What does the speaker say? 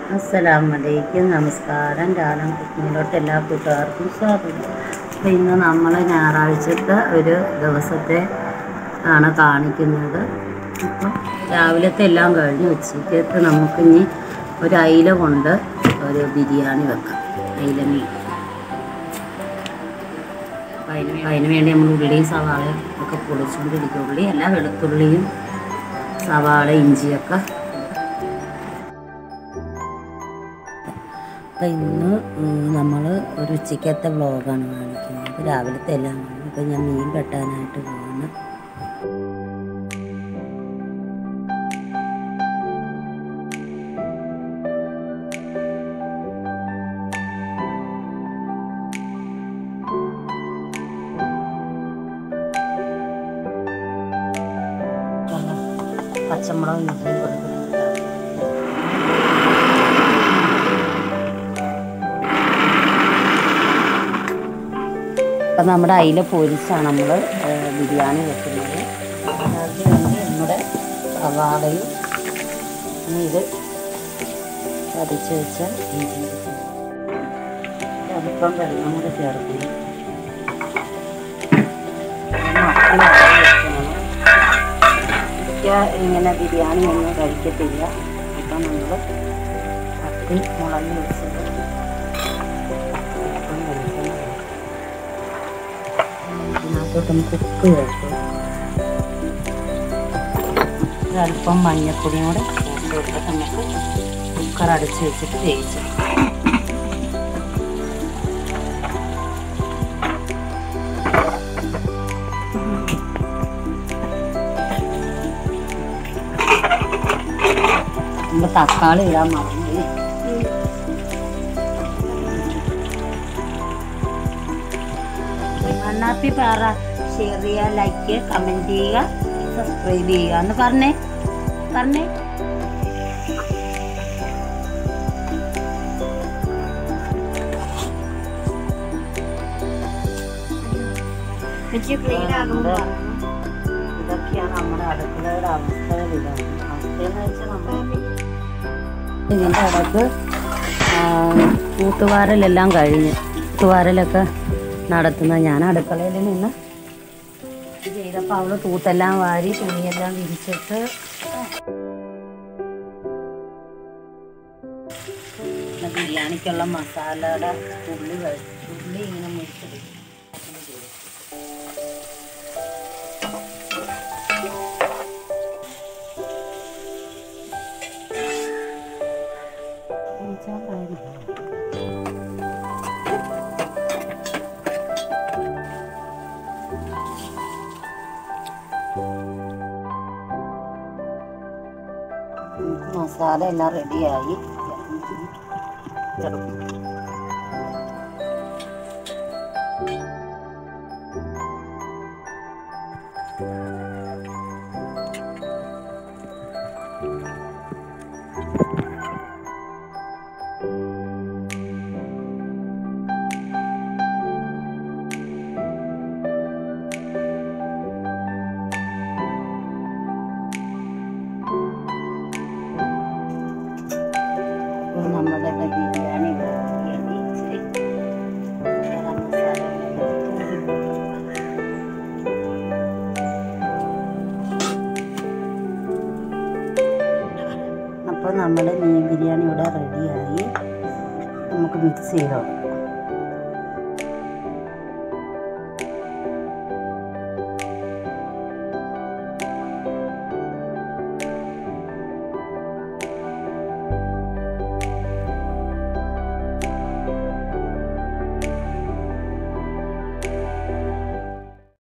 അസ്സലാമലൈക്കും നമസ്കാരം രാനം കുക്കിങ്ങിലോട്ട് എല്ലാ കൂട്ടുകാർക്കും സ്വാഗതം അപ്പോൾ ഇന്ന് നമ്മൾ ഞായറാഴ്ചത്തെ ഒരു ദിവസത്തെ ആണ് കാണിക്കുന്നത് അപ്പം രാവിലത്തെ എല്ലാം കഴിഞ്ഞ് ഉച്ചയ്ക്കത്ത് നമുക്കിനി ഒരു അയില കൊണ്ട് ഒരു ബിരിയാണി വെക്കാം അയില മീൻ അപ്പം അതിന് അതിന് വേണ്ടി നമ്മൾ ഉള്ളിയും സവാളയും ഒക്കെ പൊളിച്ചുകൊണ്ടിരിക്കും ഉള്ളി അല്ല വെളുത്തുള്ളിയും സവാള ഇഞ്ചിയൊക്കെ അപ്പം ഇന്ന് നമ്മൾ ഒരു ഉച്ചയ്ക്കത്തെ വ്ളോഗാണ് കാണിക്കുന്നത് രാവിലത്തെ എല്ലാം കാണും അപ്പം ഞാൻ മീൻ വെട്ടാനായിട്ട് പോകുന്നു പച്ചമുളക് ഇഞ്ചിയും കൊടുക്കുന്നുണ്ട് അപ്പം നമ്മുടെ അയില പൊരിച്ചാണ് നമ്മൾ ബിരിയാണി വെക്കുന്നത് അതിന് വേണ്ടി നമ്മുടെ സവാളയും ഇനി ഇത് ചതച്ച് വെച്ച ഇഞ്ചി അല്പം വെള്ളം കൂടെ ചേർക്കണം എനിക്ക് ഇങ്ങനെ ബിരിയാണി ഒന്നും കഴിക്കത്തില്ല അപ്പം നമ്മൾ കത്തി മുളക് വെച്ചത് അല്പം വെളിച്ചെണ്ണ ഒഴിക്കും. ഇതിനകത്തോട്ട് നമുക്ക് ഉപ്പ് ചേർക്കും ഒരല്പം മഞ്ഞൾപ്പൊടിയും കൂടെ ചേർത്ത് കൊടുത്തിട്ട് നമുക്ക് കുക്കർ അടച്ച് വെച്ചിട്ട് വേവിച്ചു നമ്മൾ തക്കാളി ഇടാൻ മറന്നു മണ്ണാപ്പി പറ ഷെയർ ചെയ്യുക ലൈക്ക് ചെയ്യുക കമൻറ്റ് ചെയ്യുക സബ്സ്ക്രൈബ് ചെയ്യുക എന്ന് പറഞ്ഞേ പറഞ്ഞേ നമ്മുടെ ഇതൊക്കെയാണ് നമ്മുടെ അടുക്കളയുടെ അവസ്ഥകൾ ഇതാണ് അവസ്ഥയെന്ന് വെച്ചാൽ നമ്മൾ ഇതിൻ്റെ ഇടക്ക് ആ, തൂത്തുവാരലെല്ലാം കഴിഞ്ഞ് തൂത്തുവാരലൊക്കെ നടത്തുന്ന ഞാൻ അടുക്കളയിൽ നിന്ന് ഇത് ചെയ്തപ്പോൾ അവള് തൂത്തെല്ലാം വാരി തുണിയെല്ലാം വിരിച്ചിട്ട് പിന്നെ ബിരിയാണിക്കുള്ള മസാലയുടെ ഉള്ളി വെ- ഉള്ളി ഇങ്ങനെ മുറിച്ചെടുക്കും മസാല എല്ലാം റെഡിയായി അപ്പോൾ നമ്മുടെ ബിരിയാണി റെഡിയായി ഇച്ചിരി ഗരം മസാല അപ്പോൾ നമ്മുടെ മീൻ ബിരിയാണി ഇവിടെ റെഡിയായി നമുക്ക് മിക്സ് ചെയ്തോ